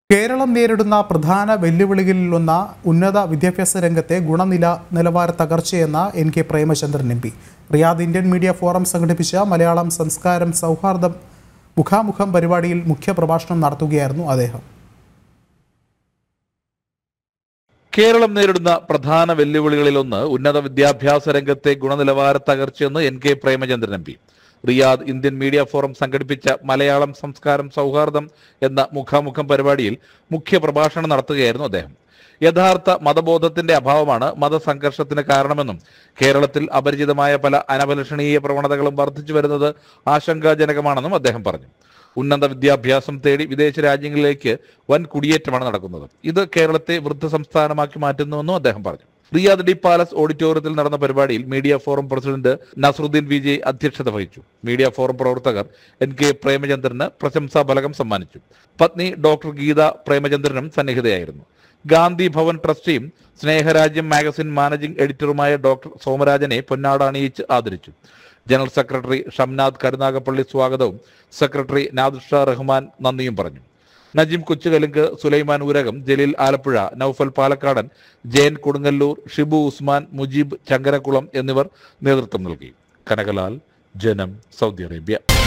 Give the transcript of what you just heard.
കേരളം നേരിടുന്ന പ്രധാന വെല്ലുവിളികളിലൊന്ന ഉന്നത വിദ്യാഭ്യാസ രംഗത്തെ ഗുണനില നിലവാര തകർച്ചയെന്ന N K Premachandran M P Riyadh Indian media forum സംഘടിപ്പിച്ച മലയാളം സംസ്കാരം സൗഹാർദ്ദം മുഖാമുഖം പരിപാടിയിൽ മുഖ്യപ്രഭാഷണം നടത്തുകയായിരുന്നു അദ്ദേഹം കേരളം നേരിടുന്ന പ്രധാന വെല്ലുവിളികളിലൊന്ന് ഉന്നത വിദ്യാഭ്യാസ രംഗത്തെ ഗുണനിലവാര തകർച്ചയെന്ന് N K Premachandran M P Riyadh Indian media forum സംഘടിപ്പിച്ച മലയാളം സംസ്കാരം സൗഹാർദ്ദം എന്ന മുഖാമുഖം പരിപാടിയിൽ മുഖ്യ പ്രഭാഷണം നടത്തുകയായിരുന്നു അദ്ദേഹം യഥാർത്ഥ മതബോധത്തിന്റെ അഭാവമാണ് മതസംഘർഷത്തിന് കാരണമെന്നും കേരളത്തിൽ അപരിചിതമായ പല അനഭിലഷണീയ പ്രവണതകളും വർദ്ധിച്ചു വരുന്നത് ആശങ്കാജനകമാണെന്നും അദ്ദേഹം പറഞ്ഞു ഉന്നത വിദ്യാഭ്യാസം തേടി വിദേശ രാജ്യങ്ങളിലേക്ക് വൻ കുടിയേറ്റമാണ് നടക്കുന്നത് ഇത് കേരളത്തെ വൃദ്ധ സംസ്ഥാനമാക്കി മാറ്റുന്നുവെന്നും അദ്ദേഹം പറഞ്ഞു റിയാദ് ഡി പാലസ് ഓഡിറ്റോറിയത്തിൽ നടന്ന പരിപാടിയിൽ media forum president Nasaruddin Vijay അധ്യക്ഷത വഹിച്ചു മീഡിയ ഫോറം പ്രവർത്തകർ എൻ കെ പ്രേമചന്ദ്രന് പ്രശംസാ ഫലകം സമ്മാനിച്ചു പത്നി ഡോക്ടർ ഗീത പ്രേമചന്ദ്രനും സന്നിഹിതയായിരുന്നു ഗാന്ധി ഭവൻ ട്രസ്റ്റിയും സ്നേഹരാജ്യം മാഗസിൻ മാനേജിംഗ് എഡിറ്ററുമായ ഡോക്ടർ സോമരാജനെ പൊന്നാട അണിയിച്ച് ആദരിച്ചു ജനറൽ സെക്രട്ടറി ഷംനാഥ് കരുനാഗപ്പള്ളി സ്വാഗതവും സെക്രട്ടറി നാദുഷ റഹ്മാൻ നന്ദിയും പറഞ്ഞു നജീം കൊച്ചുകലുങ്ക് സുലൈമാൻ ഊരകം ജലീൽ ആലപ്പുഴ നൌഫൽ പാലക്കാടൻ ജയൻ കൊടുങ്ങല്ലൂർ ഷിബു ഉസ്മാൻ മുജീബ് ചങ്കരക്കുളം എന്നിവർ നേതൃത്വം നൽകി കനകലാൽ ജനം സൗദി അറേബ്യ